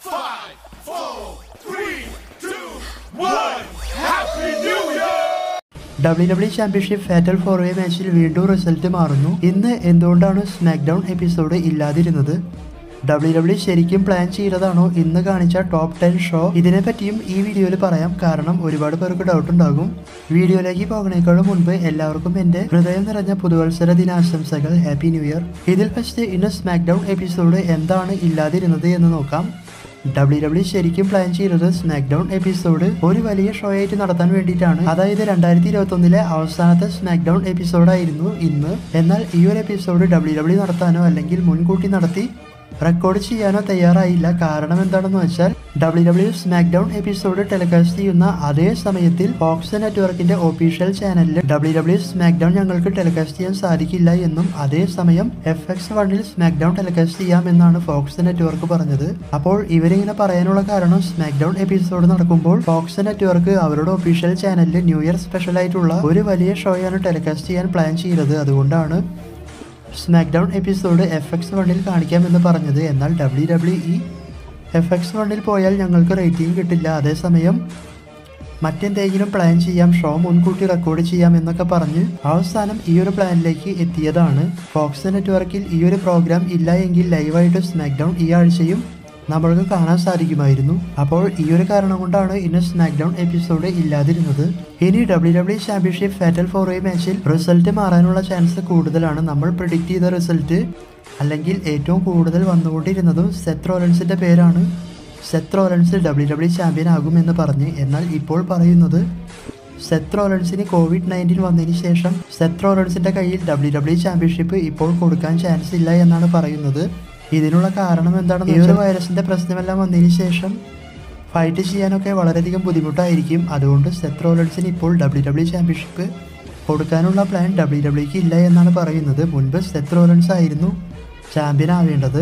Five, four, three, two, one. Happy New Year! W W championship fatal four way മാച്ചിൽ വീണ്ടും result മാറുന്നു ഇന്ന് എന്തുകൊണ്ടാണ് സ്മാക്ക് ഡൗൺ എപ്പിസോഡ് ഇല്ലാതിരുന്നത് ഡബ്ല്യു ഡബ്ല്യു ശരിക്കും പ്ലാൻ ചെയ്തതാണോ ഇന്ന് കാണിച്ച ടോപ്പ് ടെൻ ഷോ ഇതിനെ പറ്റിയും ഈ വീഡിയോയിൽ പറയാം കാരണം ഒരുപാട് പേർക്ക് ഡൗട്ട് ഉണ്ടാകും വീഡിയോയിലേക്ക് പോകുന്നതിനേക്കാളും മുൻപ് എല്ലാവർക്കും എൻ്റെ ഹൃദയം നിറഞ്ഞ പുതുവത്സര ദിനാശംസകൾ ഹാപ്പി ന്യൂ ഇയർ ഇതിൽ ഫസ്റ്റ് ഇന്ന് സ്മാക്ക് ഡൗൺ എപ്പിസോഡ് എന്താണ് ഇല്ലാതിരുന്നത് എന്ന് നോക്കാം ഡബ്ല്യു ഡബ്ല്യു ശരിക്കും പ്ലാൻ ചെയ്തത് സ്മാക്ക് ഡൗൺ എപ്പിസോഡ് ഒരു വലിയ ഷോ ആയിട്ട് നടത്താൻ വേണ്ടിയിട്ടാണ് അതായത് രണ്ടായിരത്തി ഇരുപത്തി ഒന്നിലെ അവസാനത്തെ സ്മാക്ക് ഡൗൺ എപ്പിസോഡായിരുന്നു ഇന്ന് എന്നാൽ ഈ ഒരു എപ്പിസോഡ് ഡബ്ല്യു ഡബ്ല്യു നടത്താനോ അല്ലെങ്കിൽ മുൻകൂട്ടി നടത്തി റെക്കോർഡ് ചെയ്യാനോ തയ്യാറായില്ല കാരണം എന്താണെന്ന് വെച്ചാൽ W W SmackDown episode telecast ചെയ്യുന്ന അതേ സമയത്തിൽ ഫോക്സ് നെറ്റ്വർക്കിന്റെ ഒഫീഷ്യൽ ചാനലിൽ ഡബ്ല്യു ഡബ്ല്യു സ്മാക്ക് ഡൗൺ ഞങ്ങൾക്ക് ടെലികാസ്റ്റ് ചെയ്യാൻ സാധിക്കില്ല എന്നും അതേസമയം എഫ് എക്സ് വണ്ണിൽ സ്മാക്ക് ഡൗൺ ടെലികാസ്റ്റ് ചെയ്യാമെന്നാണ് ഫോക്സ് നെറ്റ്വർക്ക് പറഞ്ഞത് അപ്പോൾ ഇവരിങ്ങനെ പറയാനുള്ള കാരണം സ്മാക്ക് ഡൗൺ എപ്പിസോഡ് നടക്കുമ്പോൾ ഫോക്സ് നെറ്റ്വർക്ക് അവരുടെ ഒഫീഷ്യൽ ചാനലിൽ ന്യൂ ഇയർ സ്പെഷ്യൽ ആയിട്ടുള്ള ഒരു വലിയ ഷോയാണ് ടെലികാസ്റ്റ് ചെയ്യാൻ പ്ലാൻ ചെയ്തത് അതുകൊണ്ടാണ് SmackDown episode F X വണ്ണിൽ കാണിക്കാമെന്ന് പറഞ്ഞത് എന്നാൽ W W E F X വണ്ണിൽ പോയാൽ ഞങ്ങൾക്ക് റേറ്റിംഗ് കിട്ടില്ല അതേസമയം മറ്റെന്തെങ്കിലും പ്ലാൻ ചെയ്യാം ഷോ മുൻകൂട്ടി റെക്കോർഡ് ചെയ്യാം എന്നൊക്കെ പറഞ്ഞ് അവസാനം ഈ ഒരു പ്ലാനിലേക്ക് എത്തിയതാണ് ഫോക്സ് നെറ്റ്വർക്കിൽ ഈ ഒരു പ്രോഗ്രാം ഇല്ല എങ്കിൽ ലൈവായിട്ട് സ്മാക്ക് ഡൗൺ ഈ ആഴ്ചയും നമ്മൾക്ക് കാണാൻ സാധിക്കുമായിരുന്നു അപ്പോൾ ഈ ഒരു കാരണം കൊണ്ടാണ് ഇന്ന് സ്മാക്ക് ഡൗൺ എപ്പിസോഡ് ഇല്ലാതിരുന്നത് ഇനി W W championship fatal four a മാച്ചിൽ റിസൾട്ട് മാറാനുള്ള ചാൻസ് കൂടുതലാണ് നമ്മൾ പ്രിഡിക്റ്റ് ചെയ്ത റിസൾട്ട് അല്ലെങ്കിൽ ഏറ്റവും കൂടുതൽ വന്നുകൊണ്ടിരുന്നതും സെത്ത് റോലൻസിന്റെ പേരാണ് Seth Rollins W W champion ആകുമെന്ന് പറഞ്ഞ് എന്നാൽ ഇപ്പോൾ പറയുന്നത് സെത്ത് റോലൻസിന് കോവിഡ് നയൻറ്റീൻ വന്നതിന് ശേഷം സെത്ത് റോലൻസിന്റെ കയ്യിൽ ഡബ്ല്യു ഡബ്ല്യു ചാമ്പ്യൻഷിപ്പ് ഇപ്പോൾ കൊടുക്കാൻ ചാൻസ് ഇല്ല എന്നാണ് പറയുന്നത് ഇതിനുള്ള കാരണം എന്താണെന്ന് ഈ ഒരു വൈറസിന്റെ പ്രശ്നമെല്ലാം വന്നതിന് ശേഷം ഫൈറ്റ് ചെയ്യാനൊക്കെ വളരെയധികം ബുദ്ധിമുട്ടായിരിക്കും അതുകൊണ്ട് സെത്ത് റോലൻസിന് ഇപ്പോൾ ഡബ്ല്യു ഡബ്ല്യു ചാമ്പ്യൻഷിപ്പ് കൊടുക്കാനുള്ള പ്ലാൻ ഡബ്ല്യു ഡബ്ല്യുക്ക് ഇല്ല എന്നാണ് പറയുന്നത് മുൻപ് സെത്ത് റോലൻസ് ആയിരുന്നു ചാമ്പ്യൻ ആവേണ്ടത്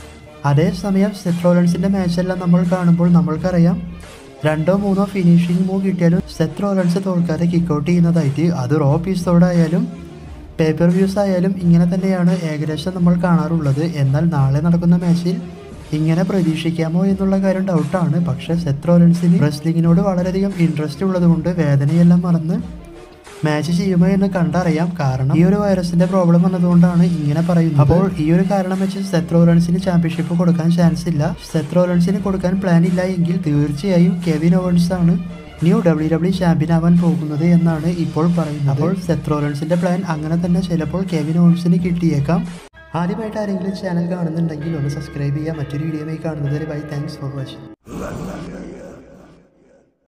അതേസമയം സെത്ത് റോലൻസിന്റെ മാച്ചെല്ലാം നമ്മൾ കാണുമ്പോൾ നമ്മൾക്കറിയാം രണ്ടോ മൂന്നോ ഫിനിഷിംഗ് മൂവ് കിട്ടിയാലും സെത്ത് റോലൻസ് തോൽക്കാതെ കിക്കൗട്ട് ചെയ്യുന്നതായിട്ട് അത് റോ എപ്പിസോഡായാലും പേപ്പർ വ്യൂസ് ആയാലും ഇങ്ങനെ തന്നെയാണ് ഏകദേശം നമ്മൾ കാണാറുള്ളത് എന്നാൽ നാളെ നടക്കുന്ന മാച്ചിൽ ഇങ്ങനെ പ്രതീക്ഷിക്കാമോ എന്നുള്ള കാര്യം ഡൗട്ടാണ് പക്ഷേ സെത്ത് റോലൻസിന് റെസ്ലിങ്ങിനോട് വളരെയധികം ഇൻട്രസ്റ്റ് ഉള്ളതുകൊണ്ട് വേദനയെല്ലാം മറന്ന് മാച്ച് ചെയ്യുമോ എന്ന് കണ്ടറിയാം കാരണം ഈ ഒരു വൈറസിന്റെ പ്രോബ്ലം വന്നതുകൊണ്ടാണ് ഇങ്ങനെ പറയുന്നത് അപ്പോൾ ഈ ഒരു കാരണം വെച്ച് സെത്ത് റോലൻസിന് ചാമ്പ്യൻഷിപ്പ് കൊടുക്കാൻ ചാൻസ് ഇല്ല സെത്ത് റോലൻസിന് കൊടുക്കാൻ പ്ലാൻ ഇല്ല എങ്കിൽ തീർച്ചയായും കെവിൻ ഓവൻസ് ആണ് ന്യൂ ഡബ്ല്യു ഡബ്ല്യു ചാമ്പ്യൻ ആവാൻ പോകുന്നത് എന്നാണ് ഇപ്പോൾ പറയുന്നത് അപ്പോൾ സെത്ത് റോലൻസിന്റെ പ്ലാൻ അങ്ങനെ തന്നെ ചിലപ്പോൾ കെവിൻ ഓവൻസിന് കിട്ടിയേക്കാം ആദ്യമായിട്ട് ആരെങ്കിലും ചാനൽ കാണുന്നുണ്ടെങ്കിൽ ഒന്ന് സബ്സ്ക്രൈബ് ചെയ്യുക മറ്റൊരു വീഡിയോയിൽ കാണുന്നത് ബൈ താങ്ക്സ് ഫോർ വാച്ചിങ്